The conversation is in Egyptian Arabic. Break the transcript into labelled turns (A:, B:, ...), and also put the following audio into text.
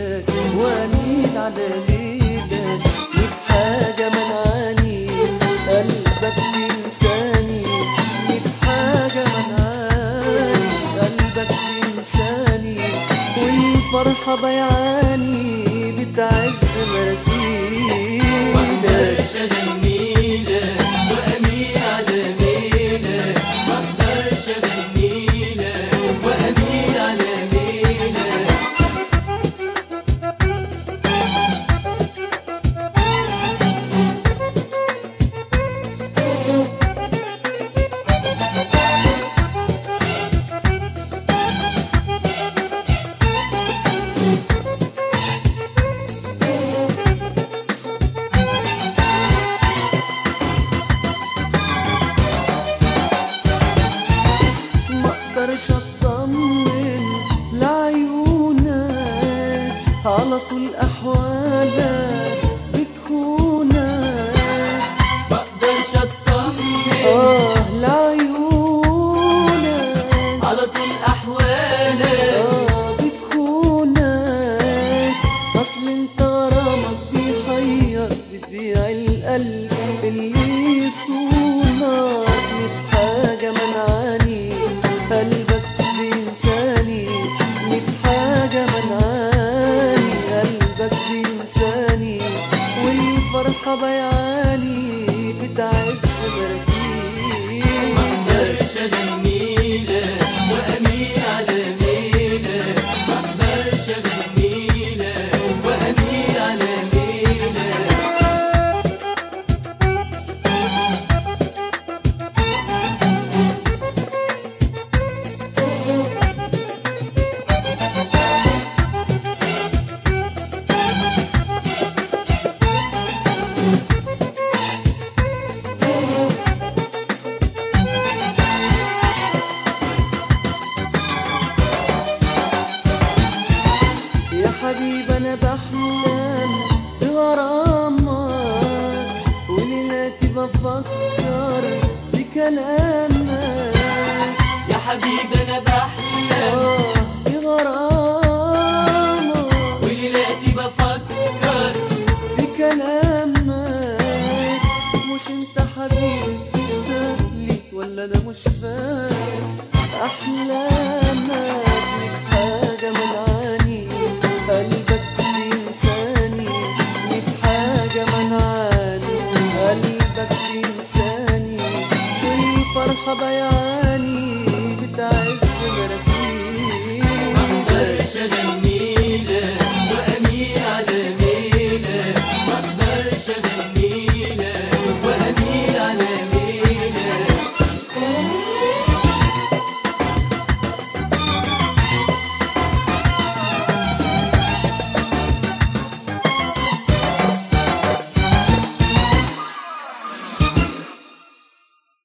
A: ليلك واميل على ليلك ميت حاجة منعاني قلبك تنساني ميت حاجة منعاني قلبك تنساني والفرحة بيعاني بتعز مراسيلك
B: مقدرش اغنيلك واميل على ميلك مقدرش اغنيلك واميل على ميلك
A: ما اقدرش اطمن لعيونك على طول احوالك بتخونك
B: مقدرش اطمن
A: اه لعيونك
B: على طول احوالك
A: اه بتخونك اصل انت غرامك بيحير بتبيع القلب اللي يصونك ميت حاجة منعاني قلبك بينساني ميت حاجة منعاني قلبك بينساني والفرحة بيعاني بتعز مراسيلك
B: مقدرش اغنيلك واميل على ميلك مقدرش اغنيلك واميل على ميلك
A: يا حبيبي انا بحلم بغرامك وليلاتي بفكر في كلامك
B: يا حبيبي انا بحلم
A: آه بغرامك
B: وليلاتي بفكر
A: في كلامك مش انت حبيبي مشتاق لي ولا انا مش فاس احلامك